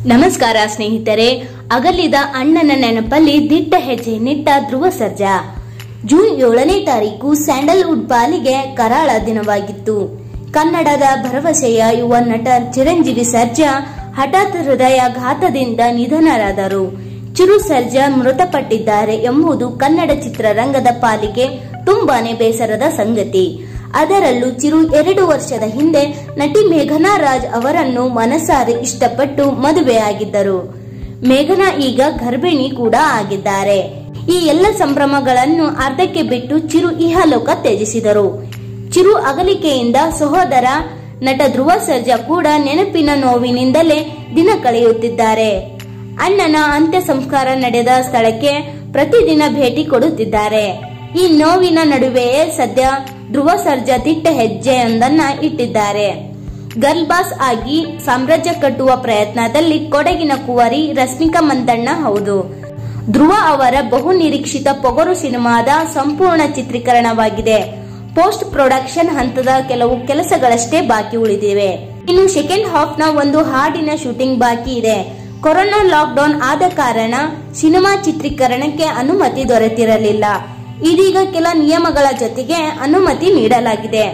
ನಮಸ್ಕಾರ ಸ್ನೇಹಿತರೆ ಅಗಲಿದ ಅಣ್ಣನ ನೆನಪಲ್ಲಿ ದಿಟ್ಟ ಹೆಜ್ಜೆ ನಿಟ್ಟ ಧ್ರುವ ಸರ್ಜಾ ಜೂನ್ ಏಳನೇ ತಾರೀಕು ಸ್ಯಾಂಡಲ್ವುಡ್ ಪಾಲಿಗೆ ಕರಾಳ ದಿನವಾಗಿತ್ತು ಕನ್ನಡದ ಭರವಸೆಯ ಯುವ ನಟ ಚಿರಂಜೀವಿ ಸರ್ಜಾ ಹಠಾತ್ ಹೃದಯಾಘಾತದಿಂದ ನಿಧನರಾದರು ಚಿರು ಸರ್ಜಾ ಮೃತಪಟ್ಟಿದ್ದಾರೆ ಎಂಬುದು ಕನ್ನಡ ಚಿತ್ರರಂಗದ ಪಾಲಿಗೆ ತುಂಬಾನೇ ಬೇಸರದ ಸಂಗತಿ ಅದರಲ್ಲೂ ಚಿರು ಎರಡು ವರ್ಷದ ಹಿಂದೆ ನಟಿ ಮೇಘನಾ ರಾಜ್ ಅವರನ್ನು ಮನಸಾರೆ ಇಷ್ಟಪಟ್ಟು ಮದುವೆಯಾಗಿದ್ದರು ಮೇಘನಾ ಈಗ ಗರ್ಭಿಣಿ ಕೂಡ ಆಗಿದ್ದಾರೆ ಈ ಎಲ್ಲ ಸಂಭ್ರಮಗಳನ್ನು ಅರ್ಧಕ್ಕೆ ಬಿಟ್ಟು ಚಿರು ಇಹಲೋಕ ತ್ಯಜಿಸಿದರು ಚಿರು ಅಗಲಿಕೆಯಿಂದ ಸಹೋದರ ನಟ ಧ್ರುವ ಸರ್ಜಾ ಕೂಡ ನೆನಪಿನ ನೋವಿನಿಂದಲೇ ದಿನ ಕಳೆಯುತ್ತಿದ್ದಾರೆ ಅಣ್ಣನ ಅಂತ್ಯ ಸಂಸ್ಕಾರ ನಡೆದ ಸ್ಥಳಕ್ಕೆ ಪ್ರತಿದಿನ ಭೇಟಿ ಕೊಡುತ್ತಿದ್ದಾರೆ ಈ ನೋವಿನ ನಡುವೆಯೇ ಸದ್ಯ ಧ್ರುವ ಸರ್ಜಾ ದಿಟ್ಟ ಹೆಜ್ಜೆಯೊಂದನ್ನ ಇಟ್ಟಿದ್ದಾರೆ ಗರ್ಲ್ ಬಾಸ್ ಆಗಿ ಸಾಮ್ರಾಜ್ಯ ಕಟ್ಟುವ ಪ್ರಯತ್ನದಲ್ಲಿ ಕೊಡಗಿನ ಕುವರಿ ರಶ್ಮಿಕಾ ಮಂದಣ್ಣ ಹೌದು ಧ್ರುವ ಅವರ ಬಹು ನಿರೀಕ್ಷಿತ ಪೊಗರು ಸಿನಿಮಾದ ಸಂಪೂರ್ಣ ಚಿತ್ರೀಕರಣವಾಗಿದೆ ಪೋಸ್ಟ್ ಪ್ರೊಡಕ್ಷನ್ ಹಂತದ ಕೆಲವು ಕೆಲಸಗಳಷ್ಟೇ ಬಾಕಿ ಉಳಿದಿವೆ ಇನ್ನು ಸೆಕೆಂಡ್ ಹಾಫ್ ನ ಒಂದು ಹಾಡಿನ ಶೂಟಿಂಗ್ ಬಾಕಿ ಇದೆ ಕೊರೋನಾ ಲಾಕ್ಡೌನ್ ಆದ ಕಾರಣ ಸಿನಿಮಾ ಚಿತ್ರೀಕರಣಕ್ಕೆ ಅನುಮತಿ ದೊರೆತಿರಲಿಲ್ಲ ಇದೀಗ ಕೆಲ ನಿಯಮಗಳ ಜೊತೆಗೆ ಅನುಮತಿ ನೀಡಲಾಗಿದೆ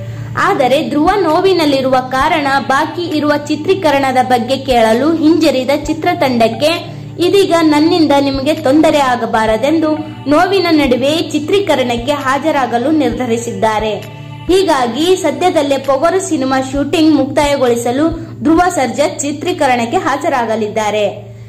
ಆದರೆ ಧ್ರುವ ನೋವಿನಲ್ಲಿರುವ ಕಾರಣ ಬಾಕಿ ಇರುವ ಚಿತ್ರೀಕರಣದ ಬಗ್ಗೆ ಕೇಳಲು ಹಿಂಜರಿದ ಚಿತ್ರತಂಡಕ್ಕೆ ಇದೀಗ ನನ್ನಿಂದ ನಿಮಗೆ ತೊಂದರೆ ಆಗಬಾರದೆಂದು ನೋವಿನ ನಡುವೆ ಚಿತ್ರೀಕರಣಕ್ಕೆ ಹಾಜರಾಗಲು ನಿರ್ಧರಿಸಿದ್ದಾರೆ ಹೀಗಾಗಿ ಸದ್ಯದಲ್ಲೇ ಪೊಗರು ಸಿನಿಮಾ ಶೂಟಿಂಗ್ ಮುಕ್ತಾಯಗೊಳಿಸಲು ಧ್ರುವ ಸರ್ಜಾ ಚಿತ್ರೀಕರಣಕ್ಕೆ ಹಾಜರಾಗಲಿದ್ದಾರೆ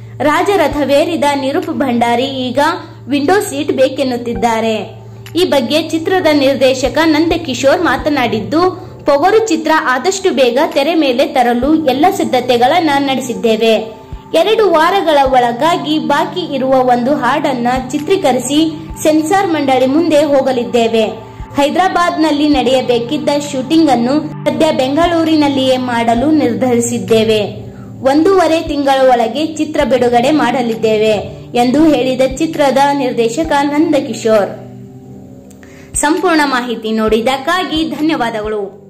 ರಾಜರಥವೇರಿದ ನಿರೂಪ್ ಭಂಡಾರಿ ಈಗ ವಿಂಡೋ ಸೀಟ್ ಬೇಕೆನ್ನುತ್ತಿದ್ದಾರೆ ಈ ಬಗ್ಗೆ ಚಿತ್ರದ ನಿರ್ದೇಶಕ ನಂದಕಿಶೋರ್ ಮಾತನಾಡಿದ್ದು ಪೊಗರು ಚಿತ್ರ ಆದಷ್ಟು ಬೇಗ ತೆರೆ ಮೇಲೆ ತರಲು ಎಲ್ಲ ಸಿದ್ಧತೆಗಳನ್ನ ನಡೆಸಿದ್ದೇವೆ ಎರಡು ವಾರಗಳ ಒಳಗಾಗಿ ಬಾಕಿ ಇರುವ ಒಂದು ಹಾಡನ್ನ ಚಿತ್ರೀಕರಿಸಿ ಸೆನ್ಸಾರ್ ಮಂಡಳಿ ಮುಂದೆ ಹೋಗಲಿದ್ದೇವೆ ಹೈದರಾಬಾದ್ನಲ್ಲಿ ನಡೆಯಬೇಕಿದ್ದ ಶೂಟಿಂಗ್ ಅನ್ನು ಸದ್ಯ ಬೆಂಗಳೂರಿನಲ್ಲಿಯೇ ಮಾಡಲು ನಿರ್ಧರಿಸಿದ್ದೇವೆ ಒಂದೂವರೆ ತಿಂಗಳ ಒಳಗೆ ಚಿತ್ರ ಬಿಡುಗಡೆ ಮಾಡಲಿದ್ದೇವೆ ಎಂದು ಹೇಳಿದ ಚಿತ್ರದ ನಿರ್ದೇಶಕ ನಂದಕಿಶೋರ್ ಸಂಪೂರ್ಣ ಮಾಹಿತಿ ನೋಡಿದ್ದಕ್ಕಾಗಿ ಧನ್ಯವಾದಗಳು